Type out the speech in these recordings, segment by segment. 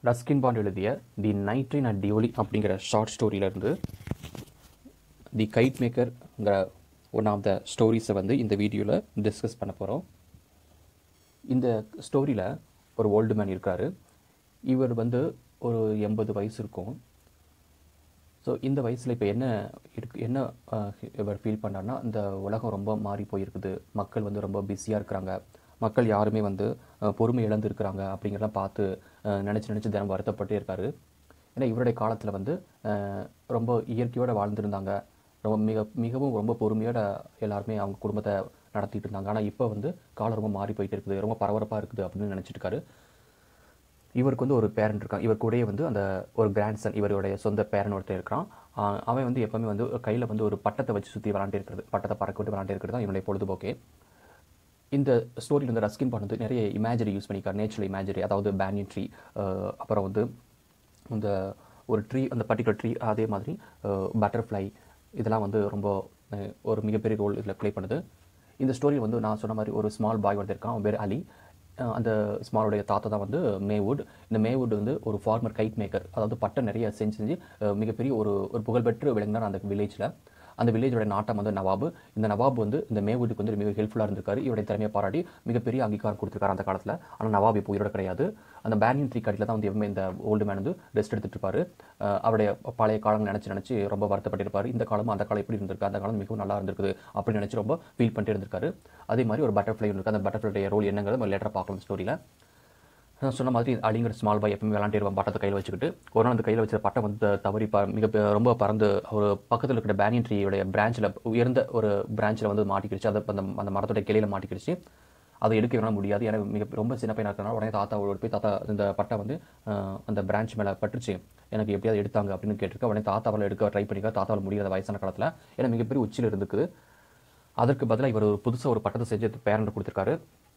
Ruskin bond எழுதிய தி nineteen at Deoli அப்படிங்கிற short ஸ்டோரியிலேருந்து தி கைட் மேக்கர்ங்கிற ஒன் ஆஃப் த ஸ்டோரிஸை வந்து இந்த வீடியோவில் டிஸ்கஸ் பண்ண போகிறோம் இந்த ஸ்டோரியில் ஒரு ஓல்டு மேன் இருக்கார் இவர் வந்து ஒரு எண்பது வயசு இருக்கும் ஸோ இந்த வயசில் இப்போ என்ன இருக்கு என்ன அஹ், இவர் ஃபீல் பண்ணார்னா இந்த உலகம் ரொம்ப மாறி போயிருக்குது மக்கள் வந்து ரொம்ப பிஸியாக இருக்கிறாங்க மக்கள் யாருமே வந்து அஹ், பொறுமை இழந்து இருக்கிறாங்க அப்படிங்கிறதெல்லாம் பார்த்து நினச்சி நினச்சி தினம் வருத்தப்பட்டே இருக்காரு ஏன்னா இவருடைய காலத்தில் வந்து அஹ், ரொம்ப இயற்கையோடு வாழ்ந்துருந்தாங்க ரொம்ப மிக மிகவும் ரொம்ப பொறுமையோட எல்லாருமே அவங்க குடும்பத்தை நடத்திட்டு இருந்தாங்க ஆனால் இப்போ வந்து காலம் ரொம்ப மாறி போயிட்டு இருக்குது ரொம்ப பரபரப்பாக இருக்குது அப்படின்னு நினச்சிட்டு இருக்காரு இவருக்கு வந்து ஒரு பேரண்ட் இருக்கான் இவர் கூடயே வந்து அந்த ஒரு கிராண்ட்சன் இவருடைய சொந்த பேரன் ஒருத்தர் இருக்கிறான் ஆஹ் அவன் வந்து எப்பவுமே வந்து கையில் வந்து ஒரு பட்டத்தை வச்சு சுற்றி விளாண்டே இருக்கிறது பட்டத்தை பறக்க விட்டு விளாண்டே இருக்கிறது தான் இவனுடைய பொழுதுபோக்கே இந்த ஸ்டோரியில் வந்து ரஸ்கின் பாண்ட் வந்து நிறைய இமேஜரி யூஸ் பண்ணிக்கார் நேச்சுரல் இமேஜரி அதாவது பேனியன் ட்ரீ அப்புறம் வந்து இந்த ஒரு ட்ரீ அந்த பர்டிகுலர் ட்ரீ அதே மாதிரி பட்டர்ஃப்ளை இதெல்லாம் வந்து ரொம்ப அஹ், ஒரு மிகப்பெரிய ரோல் இதில் ப்ளே பண்ணுது இந்த ஸ்டோரி வந்து நான் சொன்ன மாதிரி ஒரு ஸ்மால் பாய் வந்து இருக்கான் அவன் பேர் அலி அஹ், அந்த ஸ்மாலோடைய தாத்தா தான் வந்து மேவுட் இந்த மேவுட் வந்து ஒரு ஃபார்மர் கைட் மேக்கர் அதாவது பட்டம் நிறைய செஞ்சு செஞ்சு அஹ், மிகப்பெரிய ஒரு ஒரு புகழ்பெற்று விளங்கினார் அந்த வில்லேஜில் அந்த வில்லேஜோட நாட்டம் வந்து நவாபு இந்த நவாப் வந்து இந்த மேவுட்டுக்கு வந்து மிக ஹெல்ப்ஃபுல்லாக இருந்திருக்காரு இவருடைய திறமையை பாராட்டி மிகப்பெரிய அங்கீகாரம் கொடுத்துருக்காரு அந்த காலத்தில் ஆனால் நவாப் இப்போ உயிரோட கிடையாது அந்த பேனியன் ட்ரீ கடையில் தான் வந்து எப்பவுமே இந்த ஓல்டு மேன் வந்து ரெஸ்ட் எடுத்துட்டு இருப்பாரு அஹ் அவருடைய பழைய காலம் நினச்சி நினச்சி ரொம்ப வருத்தப்பட்டிருப்பாரு இந்த காலமும் அந்த காலம் எப்படி இருந்திருக்கு அந்த காலம் மிகவும் நல்லா இருந்திருக்குது அப்படின்னு நினச்சி ரொம்ப ஃபீல் பண்ணிட்டு இருந்திருக்காரு அதே மாதிரி ஒரு பட்டர்ஃப்ளை இருக்கு அந்த பட்டர்ஃப்ளைடைய ரோல் என்னங்கிறது நம்ம லேட்டராக பார்க்கலாம் ஸ்டோரியில் நான் சொன்ன மாதிரி அலிங்கிற ஸ்மால் பாய் எப்பவுமே விளாண்டிருவான் பட்டத்தை கையில் வச்சுக்கிட்டு ஒரு நாள் அந்த கையில் வச்ச பட்டம் வந்து தவறி ப மிக பெ- ரொம்ப பறந்து ஒரு பக்கத்தில் இருக்கிற பேனியன் ட்ரீயோடைய பிரான்ச்சில் உயர்ந்த ஒரு பிரான்ச்சில் வந்து மாட்டிக்கிடுச்சு அதை அந்த அந்த மரத்தோட கிளையில மாட்டிக்கிடுச்சு அதை எடுக்க வேணால் முடியாது ஏன்னா மிக ரொம்ப சின்ன பையனாக இருக்கிறனால உடனே தாத்தா ஓடி போய் தாத்தா இந்த பட்டை வந்து அஹ், அந்த பிரான்ச் மேலே பட்டுச்சு எனக்கு எப்படியாவது எடுத்தாங்க அப்படின்னு கேட்டிருக்க உடனே தாத்தாவால் எடுக்க ட்ரை பண்ணிக்க தாத்தாவால் முடியாத வயசான காலத்தில் ஏன்னா மிகப்பெரிய உச்சியில் இருந்துக்குது அதற்கு பதிலாக இவர் ஒரு புதுசாக ஒரு பட்டத்தை செஞ்சு பேரண்ட் கொடுத்துருக்காரு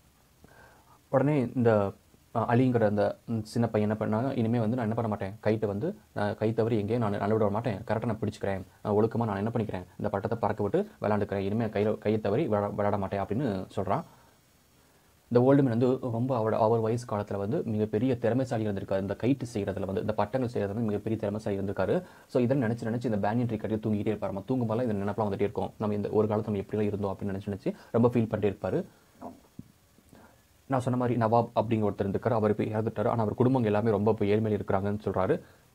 உடனே இந்த அஹ், அலிங்கிற அந்த ம், சின்ன பையன் என்ன பண்ணாங்க இனிமேல் வந்து நான் என்ன பண்ண மாட்டேன் கைட்டை வந்து நான் கை தவறி எங்கேயும் நான் நல்ல விட மாட்டேன் கரெக்டாக நான் பிடிச்சிக்கிறேன் நான் ஒழுக்கமாக நான் என்ன பண்ணிக்கிறேன் இந்த பட்டத்தை பறக்க விட்டு விளாண்டுக்கிறேன் இனிமேல் கையில் கையை தவறி விளா- விளையாட மாட்டேன் அப்படின்னு சொல்கிறான் இந்த ஓல்டு மேன் வந்து ரொம்ப அவரோட அவர் வயசு காலத்தில் வந்து மிகப்பெரிய திறமைசாலி இருந்திருக்காரு இந்த கைட்டு செய்கிறதுல வந்து இந்த பட்டங்கள் செய்கிறதுல வந்து மிகப்பெரிய திறமைசாலி இருந்திருக்காரு ஸோ இதை நினச்சி நினச்சி இந்த பேனியன் ட்ரீ கட்டில் தூங்கிட்டே இருப்பார் நம்ம தூங்கும் போதெல்லாம் இந்த நினைப்பெல்லாம் வந்துட்டே இருக்கும் நம்ம இந்த ஒரு காலத்தில் நம்ம எப்படிலாம் இருந்தோம் அப்படின்னு நினச்சி நினச்சி ரொம்ப ஃபீல் பண்ணிட்டே இருப்பார் நான் சொன்ன மாதிரி நவாப் அப்படிங்கிற ஒருத்தர் இருந்திருக்காரு அவர் இப்போ இறந்துட்டாரு ஆனால் அவர் குடும்பங்க எல்லாமே ரொம்ப இப்போ ஏழ்மையில் இருக்கிறாங்கன்னு சொல்கிறாரு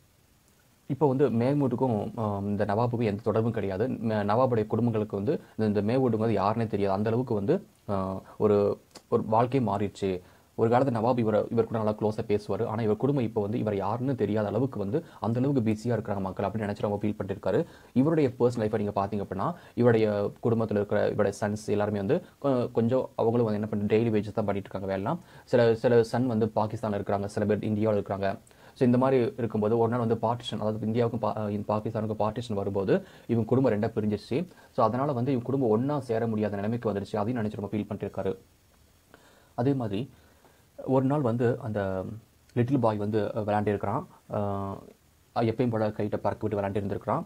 இப்போ வந்து மேமூட்டுக்கும் ஆம், இந்த நவாபுக்கும் எந்த தொடர்பும் கிடையாது ம- நவாபுடைய குடும்பங்களுக்கு வந்து இந்த- இந்த மேவூடுங்க வந்து யாருனே தெரியாது அந்த அளவுக்கு வந்து ஆ, ஒரு ஒரு வாழ்க்கையே மாறிடுச்சு ஒரு காலத்து நவாப் இவர் இவர் கூட நல்லா க்ளோஸாக பேசுவார் ஆனால் இவர் குடும்பம் இப்போ வந்து இவர் யாருன்னு தெரியாத அளவுக்கு வந்து அந்த அளவுக்கு பிஸியாக இருக்கிறாங்க மக்கள் அப்படின்னு நினச்சி ரொம்ப ஃபீல் பண்ணிருக்காரு இவருடைய பர்சனல் லைஃப்பை நீங்கள் பார்த்தீங்க அப்படின்னா இவருடைய குடும்பத்தில் இருக்கிற இவருடைய சன்ஸ் எல்லாருமே வந்து கொ- கொஞ்சம் அவங்களும் வந்து என்ன பண்ணி டெய்லி வேஜஸ் தான் பண்ணிட்டு இருக்காங்க வேலைலாம் சில சில சன் வந்து பாகிஸ்தானில் இருக்கிறாங்க சில பேர் இந்தியாவில் இருக்கிறாங்க ஸோ இந்த மாதிரி இருக்கும்போது ஒரு நாள் வந்து பார்ட்டிஷன் அதாவது இந்தியாவுக்கும் பா இந்த பாகிஸ்தானுக்கும் பார்ட்டிஷன் வரும்போது இவங்க குடும்பம் ரெண்டாக பிரிஞ்சிருச்சு ஸோ அதனால் வந்து இவங்க குடும்பம் ஒன்றா சேர முடியாத நிலைமைக்கு வந்துருச்சு அதையும் நினச்சி ரொம்ப ஃபீல் பண்ணிட்டு இருக்காரு அதே மாதிரி ஒரு நாள் வந்து அந்த லிட்டில் பாய் வந்து விளையாண்டு இருக்கிறான் எப்பயும் போல கைட்டை பறக்க விட்டு விளையாண்டு இருந்திருக்கிறான்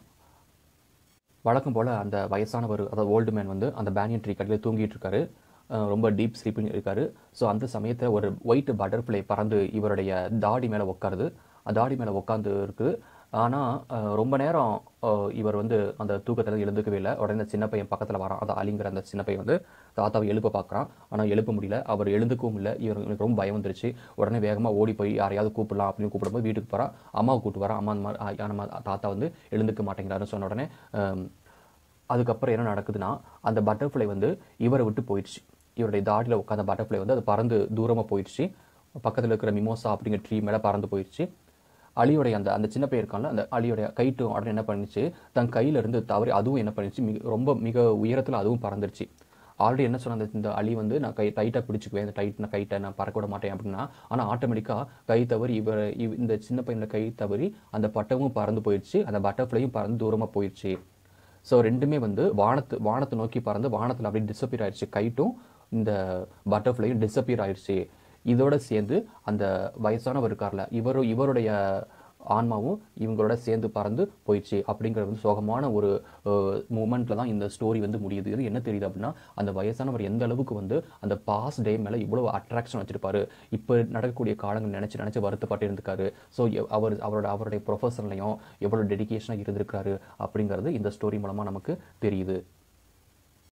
வழக்கம் போல் அந்த வயசானவர் அதாவது ஓல்டு மேன் வந்து அந்த பேனியன் ட்ரீ கடையில் தூங்கிட்டு இருக்காரு அஹ் ரொம்ப டீப் ஸ்லீப்பிங் இருக்காரு ஸோ அந்த சமயத்தில் ஒரு ஒயிட் பட்டர்ஃப்ளை பறந்து இவருடைய தாடி மேலே உட்காருது அந்த தாடி மேலே உட்காந்து இருக்குது ஆனால் ரொம்ப நேரம் அஹ், இவர் வந்து அந்த தூக்கத்தில் எழுந்துக்கவே இல்லை உடனே இந்த சின்ன பையன் பக்கத்தில் வரான் அதை அலிங்கிற அந்த சின்ன பையன் வந்து தாத்தாவை எழுப்ப பார்க்குறான் ஆனால் எழுப்ப முடியல அவர் எழுந்துக்கவும் இல்லை இவர் இவருக்கு ரொம்ப பயம் வந்துருச்சு உடனே வேகமாக ஓடி போய் யாரையாவது கூப்பிடலாம் அப்படின்னு கூப்பிடும்போது வீட்டுக்கு போகிறான் அம்மாவை கூப்பிட்டு வரான் அம்மா இந்த மாதிரி ஆ, நம்ம தாத்தா வந்து எழுந்துக்க மாட்டேங்கிறாருன்னு சொன்ன உடனே அஹ், அதுக்கப்புறம் என்ன நடக்குதுன்னா அந்த பட்டர்ஃப்ளை வந்து இவரை விட்டு போயிடுச்சு இவருடைய தாடியில் உட்காந்த பட்டர்ஃப்ளை வந்து அது பறந்து தூரமாக போயிடுச்சு பக்கத்தில் இருக்கிற மிமோசா அப்படிங்கிற ட்ரீ மேலே பறந்து போயிடுச்சு அலியோடைய அந்த அந்த சின்ன பையன் இருக்கான்ல அந்த அலியோடைய கைட்டு உடனே என்ன பண்ணுச்சு தன் கையில இருந்து தவறி அதுவும் என்ன பண்ணுச்சு மிக ரொம்ப மிக உயரத்தில் அதுவும் பறந்துருச்சு ஆல்ரெடி என்ன சொன்ன அந்த இந்த அலி வந்து நான் கை டைட்டாக பிடிச்சிக்குவேன் இந்த டைட் நான் கைட்டை நான் பறக்க விட மாட்டேன் அப்படின்னா ஆனால் ஆட்டோமேட்டிக்காக கை தவறி இவர் இவ் இந்த சின்ன பையனோட கை தவறி அந்த பட்டமும் பறந்து போயிடுச்சு அந்த பட்டர்ஃப்ளையும் பறந்து தூரமாக போயிடுச்சு ஸோ ரெண்டுமே வந்து வானத்து வானத்தை நோக்கி பறந்து வானத்தில் அப்படியே டிஸப்பியர் ஆயிடுச்சு கைட்டும் இந்த பட்டர்ஃப்ளையும் டிஸப்பியர் ஆயிடுச்சு இதோட சேர்ந்து அந்த வயசானவர் இருக்கார்ல இவரும் இவருடைய ஆன்மாவும் இவங்களோட சேர்ந்து பறந்து போயிடுச்சு அப்படிங்கிற வந்து சோகமான ஒரு மூமெண்ட்டில் தான் இந்த ஸ்டோரி வந்து முடியுது இது என்ன தெரியுது அப்படின்னா அந்த வயசானவர் எந்த அளவுக்கு வந்து அந்த பாஸ் டே மேலே இவ்வளவு அட்ராக்ஷன் வச்சிருப்பாரு இப்போ நடக்கக்கூடிய காலங்கள் நினச்சி நினச்சி வருத்தப்பட்டு இருந்திருக்காரு ஸோ அவர் அவரோட அவருடைய ப்ரொஃபஷன்லையும் எவ்வளோ டெடிகேஷனாக இருந்திருக்காரு அப்படிங்கிறது இந்த ஸ்டோரி மூலமாக நமக்கு தெரியுது